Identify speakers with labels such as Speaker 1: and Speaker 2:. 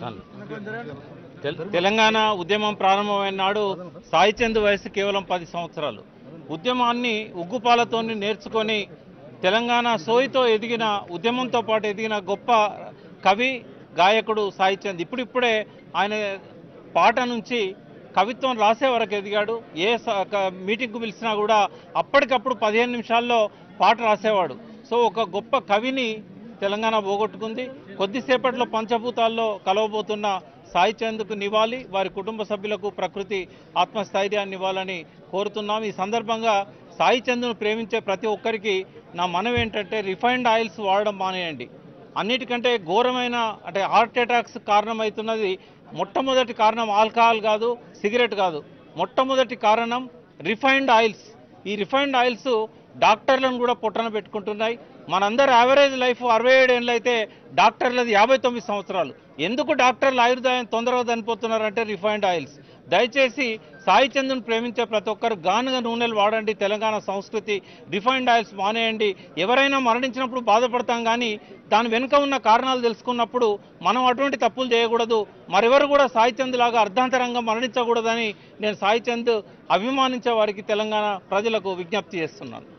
Speaker 1: చాలు. తెల్- తెలంగాణ ఉద్యమం ప్రారంభమైన నాడు సాయి చంద్ వయసు కేవలం పది సంవత్సరాలు ఉద్యమాన్ని ఉగ్గుపాలతో నేర్చుకొని తెలంగాణ సోయితో ఎదిగిన ఉద్యమంతో పాటు ఎదిగిన గొప్ప కవి గాయకుడు సాయి చంద్ ఇప్పుడిప్పుడే ఆయన పాట నుంచి కవిత్వం రాసే వరకు ఎదిగాడు ఏ స- క- మీటింగ్కు పిలిచినా కూడా అప్పటికప్పుడు పదిహేను నిమిషాల్లో పాట రాసేవాడు సో ఒక గొప్ప కవిని తెలంగాణ పోగొట్టుకుంది కొద్దిసేపట్లో పంచభూతాల్లో కలవబోతున్న సాయి చంద్కు నివ్వాలి వారి కుటుంబ సభ్యులకు ప్రకృతి ఆత్మస్థైర్యాన్ని ఇవ్వాలని కోరుతున్నాం ఈ సందర్భంగా సాయి చంద్ను ప్రేమించే ప్రతి ఒక్కరికి నా మనవి ఏంటంటే రిఫైన్డ్ ఆయిల్స్ వాడడం మానేయండి అన్నిటికంటే ఘోరమైన అంటే హార్ట్ అటాక్స్ కారణమవుతున్నది మొట్టమొదటి కారణం ఆల్కహాల్ కాదు సిగరెట్ కాదు మొట్టమొదటి కారణం రిఫైన్డ్ ఆయిల్స్ ఈ రిఫైన్డ్ ఆయిల్స్ డాక్టర్లను కూడా పొట్టన పెట్టుకుంటున్నాయి మనందరి యావరేజ్ లైఫ్ అరవై ఏడు ఏళ్ళు అయితే డాక్టర్లది యాభై తొమ్మిది సంవత్సరాలు ఎందుకు డాక్టర్లు ఆయుర్దాయం తొందరగా చనిపోతున్నారంటే రిఫైన్డ్ ఆయిల్స్ దయచేసి సాయి చంద్రుని ప్రేమించే ప్రతి ఒక్కరు గానుగ నూనెలు వాడండి తెలంగాణ సంస్కృతి రిఫైన్డ్ ఆయిల్స్ మానేయండి ఎవరైనా మరణించినప్పుడు బాధపడతాం కానీ దాని వెనుక ఉన్న కారణాలు తెలుసుకున్నప్పుడు మనం అటువంటి తప్పులు చేయకూడదు మరెవరు కూడా సాయి చంద్ లాగా అర్ధాంతరంగా మరణించకూడదని నేను సాయి చంద్ అభిమానించే వారికి తెలంగాణ ప్రజలకు విజ్ఞప్తి చేస్తున్నాను